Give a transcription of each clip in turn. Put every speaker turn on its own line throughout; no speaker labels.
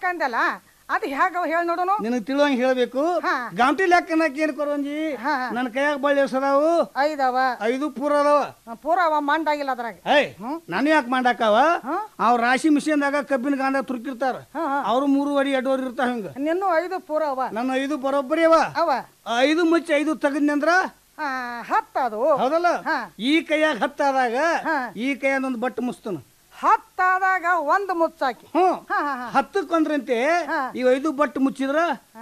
ಅಂದಲ್ಲ ಅದು ಹೇಗ ಹೇಳಿ ನೋಡೋನು
ನಿನಗೆ ತಿಳುವಂಗೆ ಹೇಳಬೇಕು
ಹಾ.
ಗಂಟಿ ಲೆಕ್ಕನಕ್ಕೆ ಏನು ಕೊರಂಜಿ
ಹಾ.
ನನ್ನ ಕೈಯಾಗ ಬಳ್ಳಿ ಎಸದಾವು
ಐದವ
ಐದು ಪೂರ ಅದಾವ
ಪೂರ ಅವ ಮಂಡಾಗಿಲ್ಲ ಅದ್ರಾಗ
ಏಯ್ ನಾನು ಯಾಕೆ ಮಾಡಾಕವ
ಹಾ.
ಅವ್ರ ರಾಶಿ ಮಿಷನ್ದಾಗ ಕಬ್ಬಿನ ಗಾಂಡ ತುರ್ಕಿರ್ತಾರ
ಹಾ, ಹಾ.
ಅವ್ರು ಮೂರು ಅಡಿ ಎರಡೂವರೆ ಇರ್ತಾವ ಹಿಂಗ
ನಿನ್ನೂ ಐದು ಪೂರ ಅವ
ನನ್ನ ಐದು ಬರೋಬ್ಬರಿ ಅವ
ಅವ
ಐದು ಮುಚ್ಚಿ ಐದು ತೆಗದ್ನಂದ್ರ
ಆ, ಹತ್ತದು
ಹೌದಲ್ಲ
ಹಾ.
ಈ ಕೈಯಾಗ ಹತ್ತಾದಾಗ
ಹಾ.
ಈ ಕೈಯಾಗ ಒಂದು ಬಟ್ಟು ಮುಸ್ತನ
ಹತ್ತಾದಾಗ ಒಂದು ಮುಚ್ಚಾಕಿ
ಹ್ಞೂ
ಹಾ ಹಾ ಹಾ
ಹತ್ತಕ್ಕೊಂದ್ರಂತೆ
ಹಾ.
ಇವ್ ಐದು ಬಟ್ಟು ಮುಚ್ಚಿದ್ರ
ಆ,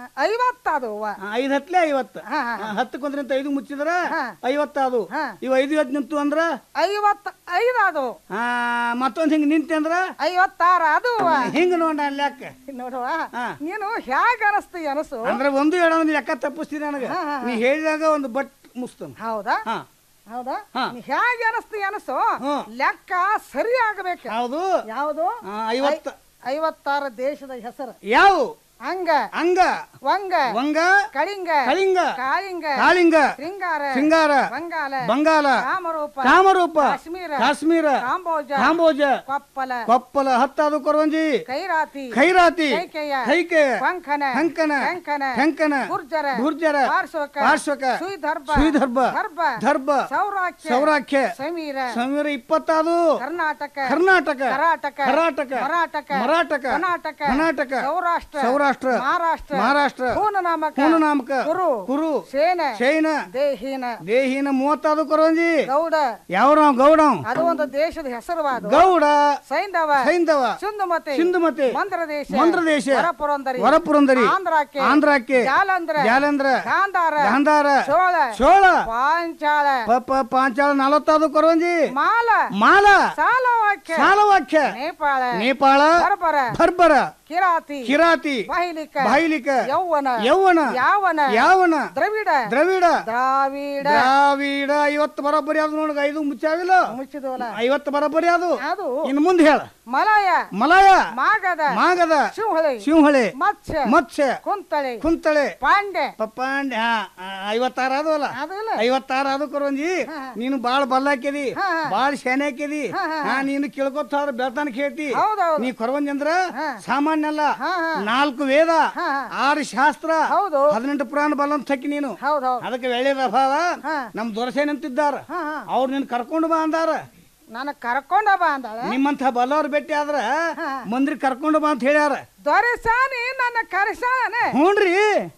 ಐವತ್ತದು ಅವ್ವ
ಆ, ಐದ್ ಹತ್ಲೆ ಐವತ್ತು
ಹಾ, ಹಾ,
ಆ, ಹತ್ತಕ್ಕೊಂದ್ರಂತೆ ಐದು ಮುಚ್ಚಿದ್ರ
ಹಾ.
ಐವತ್ತು ಅದು
ಹಾ.
ಇವ್ ಐದು ಇವತ್ತು ನಿಂತು ಅಂದ್ರ
ಐವತ್ತ ಐದು ಅದು
ಆ, ಮತ್ತೊಂದ್ ಹಿಂಗ್ ನಿಂತೆ ಅಂದ್ರ
ಐವತ್ತಾರ ಅದು ಅವ್ವ.
ಹಿಂಗ ನೋಡ ಲೆಕ್ಕ
ನೋಡುವ
ಹಾ.
ನೀನು ಹೇಗ ಅನಸ್ತಿ ಅನಸು
ಅಂದ್ರೆ ಒಂದು ಎರಡು ಒಂದು ಲೆಕ್ಕ ತಪ್ಪಿಸ್ತೀನಿ ನನಗ
ಹಾ, ಹಾ,
ನೀ ಹೇಳಿದಾಗ ಒಂದು ಬಟ್ ಮುಸ್ತನ
ಹೌದಾ
ಹಾ
ಹೌದಾ
ಹಾ.
ನೀ ಹೇಗೆ ಅನಸ್ತಿ ಅನಸು
ಹ್ಮ್.
ಲೆಕ್ಕ ಸರಿ ಆಗಬೇಕು
ಹೌದು
ಯಾವುದು
ಆ, ಐವತ್ತ
ಐವತ್ತಾರ ದೇಶದ ಹೆಸರು
ಯಾವ
ಅಂಗ
ಅಂಗ
ವಂಗ
ವಂಗ
ಕಳಿಂಗ
ಕಳಿಂಗ
ಕಾಳಿಂಗ
ಕಾಳಿಂಗ
ಶೃಂಗಾರ
ಸಿಂಗಾರ
ಬಂಗಾಲ
ಬಂಗಾಲ
ಕಾಮರೂಪ
ಕಾಮರೂಪ
ಕಾಶ್ಮೀರ
ಕಾಶ್ಮೀರ
ಕಾಂಬೋಜ
ಕಾಂಬೋಜ
ಕೊಪ್ಪಲ
ಕೊಪ್ಪಲ ಹತ್ತಾದು ಕೊರವಂಜಿ
ಕೈರಾತಿ
ಖೈರಾತಿ
ಕೈಕೆಯ
ಕೈಕೆ
ಕೊಂಕಣ
ಕಂಕನ
ಕಂಕನ
ಕಂಕನ
ಗುರ್ಜರ
ಗುರ್ಜರ
ಪಾರ್ಶ್ವಕ
ಪಾರ್ಶ್ವಕ
ಸುಯ್ದರ್ಭ
ಸುಯ್ದರ್ಭ
ದರ್ಭ
ದರ್ಭ
ಸೌರಾಖ್ಯ
ಸೌರಾಖ್ಯ
ಸಮೀರ
ಸಮೀರ ಇಪ್ಪತ್ತಾದು
ಕರ್ನಾಟಕ
ಕರ್ನಾಟಕ
ಕರಾಟಕ
ಕರಾಟಕ
ಮರಾಟಕ
ಮರಾಟಕ
ಕರ್ನಾಟಕ
ಕರ್ನಾಟಕ
ಸೌರಾಷ್ಟ್ರ
ಸೌರಾಷ್ಟ್ರ
ಮಹಾರಾಷ್ಟ್ರ
ಮಹಾರಾಷ್ಟ್ರ
ಪೂರ್ಣನಾಮಕ
ಪೂರ್ಣನಾಮಕ
ಕುರು
ಕುರು
ಸೇನ
ಶೈನ
ದೇಹೀನ
ದೇಹಿನ ಮೂವತ್ತಾದು ಕೊರವಂಜಿ
ಗೌಡ
ಯಾವ ಗೌಡ
ಅದು ಒಂದು ದೇಶದ ಹೆಸರುವಾದು
ಗೌಡ
ಸೈಂಧವ
ಸೈಂಧವ
ಸಿಂಧುಮತಿ
ಸಿಂಧುಮತಿ
ಮಂದ್ರ ದೇಶ
ಮಂದ್ರ ದೇಶ
ವರಪುರಂದರಿ
ವರಪುರಂದರಿ
ಆಂಧ್ರಕ್ಕೆ
ಆಂಧ್ರಕ್ಕೆ
ಜಾಲಂಧ್ರ
ಜಾಲಂಧ್ರ
ಗಾಂಧಾರ
ಗಾಂಧಾರ
ಚೋಳ
ಚೋಳ
ಪಾಂಚಾಳ
ಪಪ್ಪ ಪಾಂಚಾಳ ನಲವತ್ತಾದು ಕೊರವಂಜಿ
ಮಾಲ
ಮಾಲ
ಸಾಲವಾಕ್ಯ
ಸಾಲವಾಕ್ಯ
ನೇಪಾಳ
ನೇಪಾಳ
ಬರ್ಬರ
ಬರ್ಬರ
ಕಿರಾತಿ
ಕಿರಾತಿ
ಬಹಿಲಿಕ
ಬಾಯಿಲಿಕ
ಯೌವನ
ಯೌವನ
ಯಾವನ
ಯಾವನ
ದ್ರವಿಡ
ದ್ರವಿಡ
ದ್ರಾವಿಡ
ದ್ರಾವಿಡ ಐವತ್ತು ಬರೋಬ್ಬರಿ ಅದು ನೋಡ ಐದು ಮುಚ್ಚಾವಿಲ್ಲ
ಮುಚ್ಚಿದವಲ್ಲ
ಐವತ್ತು ಬರೋಬ್ಬರಿ ಅದು
ಅದು
ಇನ್ನು ಮುಂದೆ ಹೇಳ
ಮಲಯ
ಮಲಯ
ಮಾಗದ
ಮಾಗದ
ಶಿವಹಳಿ
ಶಿವಹಳೆ
ಮತ್ಸ್ಯ
ಮತ್ಸ್ಯ
ಕುಂತಳಿ
ಕುಂತಳೆ
ಪಾಂಡೆ
ಪಪ್ಪಾಂಡ್ ಹಾ ಐವತ್ತಾರು ಅದು ಅಲ್ಲ
ಅದಲ್ಲ
ಐವತ್ತಾರು ಅದು ಕೊರವಂಜಿ ನೀನು ಬಾಳ ಬಲ್ಲ ಹಾಕ್ಯದಿ
ಹಾ, ಹಾ.
ಬಾಳ ಶಾನೆ ಹಾಕ್ಯದಿ ಹಾ ನೀನು ಕೇಳ್ಕೊತ ಅವ್ರ ಬೆಳ್ತಾನ ಕೇಳ್ತಿ
ಹೌದೌದು
ನೀ ಕೊರವಂಜಿ ಅಂದ್ರ
ಹಾ.
ಸಾಮಾನ್ಯ ಅಲ್ಲ
ಹಾ, ಹಾ.
ನಾಲ್ಕು ವೇದ
ಹಾ, ಹಾ.
ಆರು ಶಾಸ್ತ್ರ
ಹೌದು
ಹದಿನೆಂಟು ಪುರಾಣ ಬಲ್ಲ ಅಂತ ಹಕ್ಕಿ ನೀನು
ಹೌದೌದು
ಅದಕ್ಕೆ ಒಳ್ಳೆಯದ ಅಭಾವ
ಹಾ.
ನಮ್ ದೊರಸೇನ್ ಅಂತಿದ್ದಾರ
ಹಾ ಹಾ
ಅವ್ರು ನಿನ್ ಕರ್ಕೊಂಡು ಬಾ ಅಂದಾರ
ನಾನು ಕರ್ಕೊಂಡ ಬಾ ಅಂದಾಳ
ನಿಮ್ಮಂತ ಬಲ್ಲವ್ರ ಭೇಟಿ ಆದ್ರ
ಹಾ.
ಮಂದ್ರಿ ಕರ್ಕೊಂಡು ಬಾ ಅಂತ ಹೇಳ್ಯಾರ
ದೊರೆಸಾನಿ ನನ್ನ ಕರೆಸಾನೆ
ಹ್ಞೂನ್ರಿ